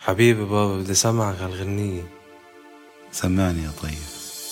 حبيبي بابا بدي سمعك هالغنية سمعني يا طيب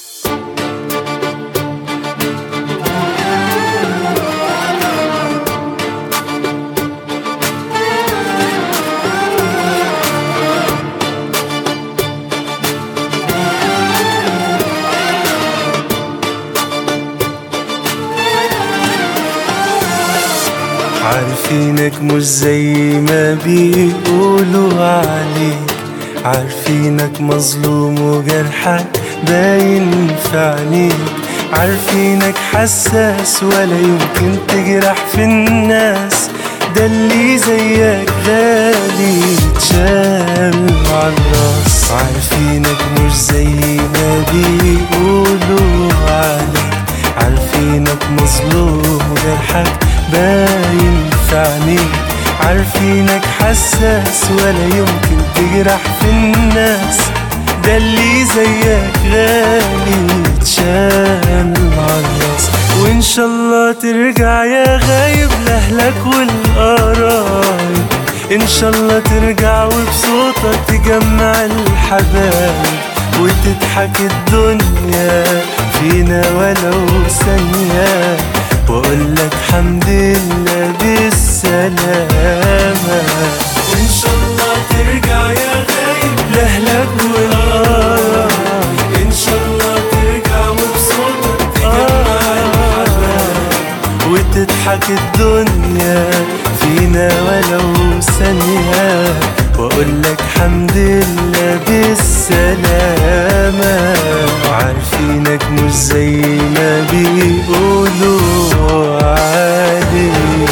عارفينك مش زي ما بيقولوا عليك عارفينك مظلوم وجرحك باين في عينيك عارفينك حساس ولا يمكن تجرح في الناس ده اللي زيك غالي يتشال عالراس عارفينك مش زي ما بيقولوا عليك عارفينك مظلوم وجرحك باين في عينيك عارفينك حساس ولا يمكن تجرح في الناس ده اللي زيك غالي يتشال عالراس وان شاء الله ترجع يا غايب لاهلك والقرايب ان شاء الله ترجع وبصوتك تجمع الحبايب وتضحك الدنيا فينا ولو ثانية وأقول لك حمد لله بالسلامة وإن شاء الله ترجع يا غايب لأهلك والقرايب إن شاء الله ترجع وبصوتك تجمع الحبايب وتضحك الدنيا فينا ولو ثانية وأقول لك حمد لله بالسلامة عارفينك مش زي ما بيقولوا عليك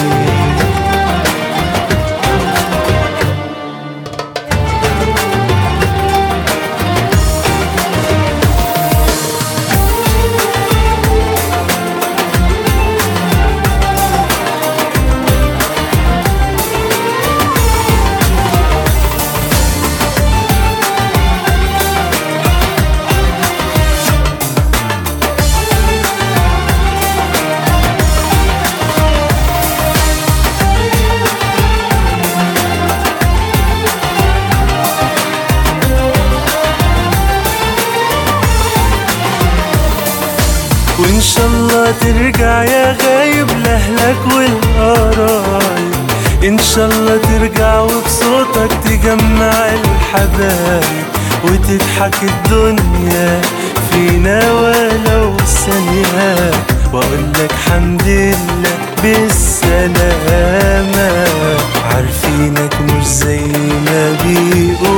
وإن شاء الله ترجع يا غايب لأهلك والقرايب إن شاء الله ترجع وبصوتك تجمع الحبايب وتضحك الدنيا فينا ولو ثانية وأقول لك حمد لله بالسلامة عارفينك مش زي ما بيقولوا